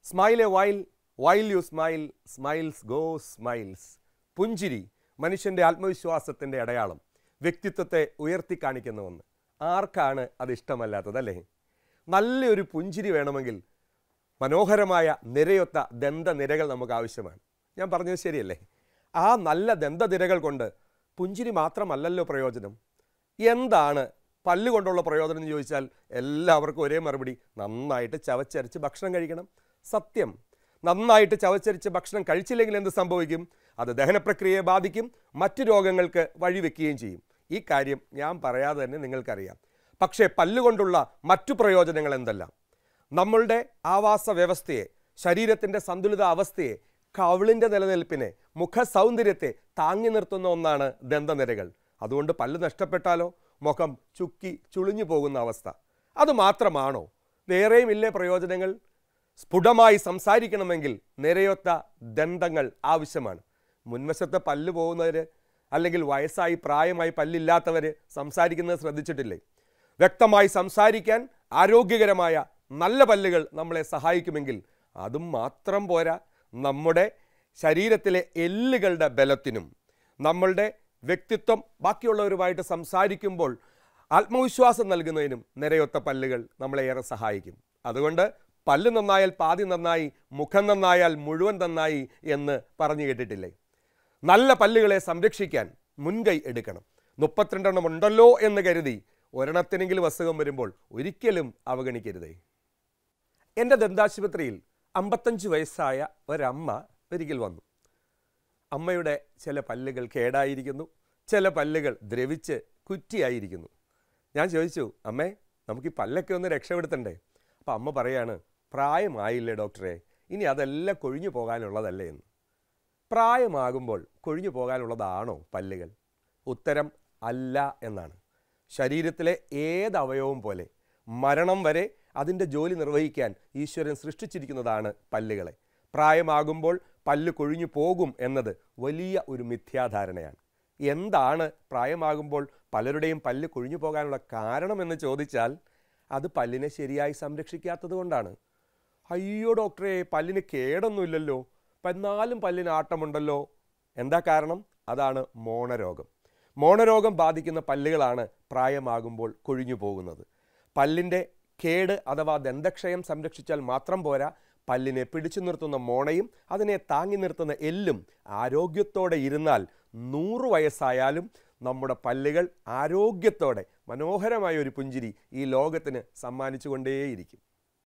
smile a while while you smile smiles go smiles പുഞ്ചിരി മനുഷ്യൻ്റെ ആത്മവിശ്വാസത്തിൻ്റെ അടയാളം വ്യക്തിത്വത്തെ ഉയർത്തി കാണിക്കുന്ന ഒന്ന് ആർക്കാണ് അത് ഇഷ്ടമല്ലാത്തത് അല്ലേ നല്ലൊരു പുഞ്ചിരി വേണമെങ്കിൽ മനോഹരമായ നിരയൊത്ത ദന്തനിരകൾ നമുക്ക് ആവശ്യമാണ് ഞാൻ പറഞ്ഞത് ശരിയല്ലേ ആ നല്ല ദന്തനിരകൾ കൊണ്ട് പുഞ്ചിരി മാത്രമല്ലല്ലോ പ്രയോജനം എന്താണ് പല്ല് കൊണ്ടുള്ള പ്രയോജനം എന്ന് ചോദിച്ചാൽ എല്ലാവർക്കും ഒരേ മറുപടി നന്നായിട്ട് ചവച്ചരച്ച് ഭക്ഷണം കഴിക്കണം സത്യം നന്നായിട്ട് ചവച്ചരിച്ച് ഭക്ഷണം കഴിച്ചില്ലെങ്കിൽ എന്ത് സംഭവിക്കും അത് ദഹനപ്രക്രിയയെ ബാധിക്കും മറ്റു രോഗങ്ങൾക്ക് വഴിവെക്കുകയും ചെയ്യും ഈ കാര്യം ഞാൻ പറയാതെ തന്നെ നിങ്ങൾക്കറിയാം പക്ഷേ പല്ലുകൊണ്ടുള്ള മറ്റു പ്രയോജനങ്ങൾ എന്തെല്ലാം നമ്മളുടെ ആവാസ വ്യവസ്ഥയെ ശരീരത്തിൻ്റെ സന്തുലിത അവസ്ഥയെ കവിളിൻ്റെ നിലനിൽപ്പിനെ മുഖ സൗന്ദര്യത്തെ താങ്ങി നിർത്തുന്ന ഒന്നാണ് ദന്തനിരകൾ അതുകൊണ്ട് പല്ല് നഷ്ടപ്പെട്ടാലോ മുഖം ചുക്കി ചുളിഞ്ഞു പോകുന്ന അവസ്ഥ അത് മാത്രമാണോ വേറെയും ഇല്ലേ പ്രയോജനങ്ങൾ സ്ഫുടമായി സംസാരിക്കണമെങ്കിൽ നിരയൊത്ത ദന്തങ്ങൾ ആവശ്യമാണ് മുൻവശത്തെ പല്ല് പോകുന്നവർ അല്ലെങ്കിൽ വയസ്സായി പ്രായമായി പല്ലില്ലാത്തവർ സംസാരിക്കുന്നത് ശ്രദ്ധിച്ചിട്ടില്ലേ വ്യക്തമായി സംസാരിക്കാൻ ആരോഗ്യകരമായ നല്ല പല്ലുകൾ നമ്മളെ സഹായിക്കുമെങ്കിൽ അതും മാത്രം പോരാ നമ്മുടെ ശരീരത്തിലെ എല്ലുകളുടെ ബലത്തിനും നമ്മളുടെ വ്യക്തിത്വം ബാക്കിയുള്ളവരുമായിട്ട് സംസാരിക്കുമ്പോൾ ആത്മവിശ്വാസം നൽകുന്നതിനും നിരയൊത്ത പല്ലുകൾ നമ്മളെ ഏറെ സഹായിക്കും അതുകൊണ്ട് പല്ല് നന്നായാൽ പാതി നന്നായി മുഖം നന്നായാൽ മുഴുവൻ നന്നായി എന്ന് പറഞ്ഞു കേട്ടിട്ടില്ലേ നല്ല പല്ലുകളെ സംരക്ഷിക്കാൻ മുൻകൈ എടുക്കണം മുപ്പത്തിരണ്ടെണ്ണം ഉണ്ടല്ലോ എന്ന് കരുതി ഒരെണ്ണത്തിനെങ്കിലും അസുഖം വരുമ്പോൾ ഒരിക്കലും അവഗണിക്കരുതേ എൻ്റെ ദന്താശുപത്രിയിൽ അമ്പത്തഞ്ച് വയസ്സായ ഒരമ്മ ഒരിക്കൽ വന്നു അമ്മയുടെ ചില പല്ലുകൾ കേടായിരിക്കുന്നു ചില പല്ലുകൾ ദ്രവിച്ച് കുറ്റിയായിരിക്കുന്നു ഞാൻ ചോദിച്ചു അമ്മേ നമുക്ക് ഈ പല്ലൊക്കെ ഒന്ന് രക്ഷപ്പെടുത്തണ്ടേ അപ്പം അമ്മ പറയാണ് പ്രായമായില്ലേ ഡോക്ടറെ ഇനി അതെല്ലാം കൊഴിഞ്ഞു പോകാനുള്ളതല്ലേ എന്ന് പ്രായമാകുമ്പോൾ കൊഴിഞ്ഞു പോകാനുള്ളതാണോ പല്ലുകൾ ഉത്തരം അല്ല എന്നാണ് ശരീരത്തിലെ ഏത് അവയവവും പോലെ മരണം വരെ അതിൻ്റെ ജോലി നിർവഹിക്കാൻ ഈശ്വരൻ സൃഷ്ടിച്ചിരിക്കുന്നതാണ് പല്ലുകളെ പ്രായമാകുമ്പോൾ പല്ല് കൊഴിഞ്ഞു പോകും എന്നത് വലിയ ഒരു മിഥ്യാധാരണയാണ് എന്താണ് പ്രായമാകുമ്പോൾ പലരുടെയും പല്ല് കൊഴിഞ്ഞു പോകാനുള്ള കാരണമെന്ന് ചോദിച്ചാൽ അത് പല്ലിനെ ശരിയായി സംരക്ഷിക്കാത്തത് കൊണ്ടാണ് അയ്യോ ഡോക്ടറെ പല്ലിന് കേടൊന്നുമില്ലല്ലോ എന്നാലും പല്ലിന് ആട്ടമുണ്ടല്ലോ എന്താ കാരണം അതാണ് മോണരോഗം മോണരോഗം ബാധിക്കുന്ന പല്ലുകളാണ് പ്രായമാകുമ്പോൾ കൊഴിഞ്ഞു പോകുന്നത് പല്ലിൻ്റെ കേട് അഥവാ ദന്തക്ഷയം സംരക്ഷിച്ചാൽ മാത്രം പോരാ പല്ലിനെ പിടിച്ചു നിർത്തുന്ന മോണയും അതിനെ താങ്ങി നിർത്തുന്ന എല്ലും ആരോഗ്യത്തോടെ ഇരുന്നാൽ നൂറ് വയസ്സായാലും നമ്മുടെ പല്ലുകൾ ആരോഗ്യത്തോടെ മനോഹരമായ ഒരു പുഞ്ചിരി ഈ ലോകത്തിന് സമ്മാനിച്ചുകൊണ്ടേയിരിക്കും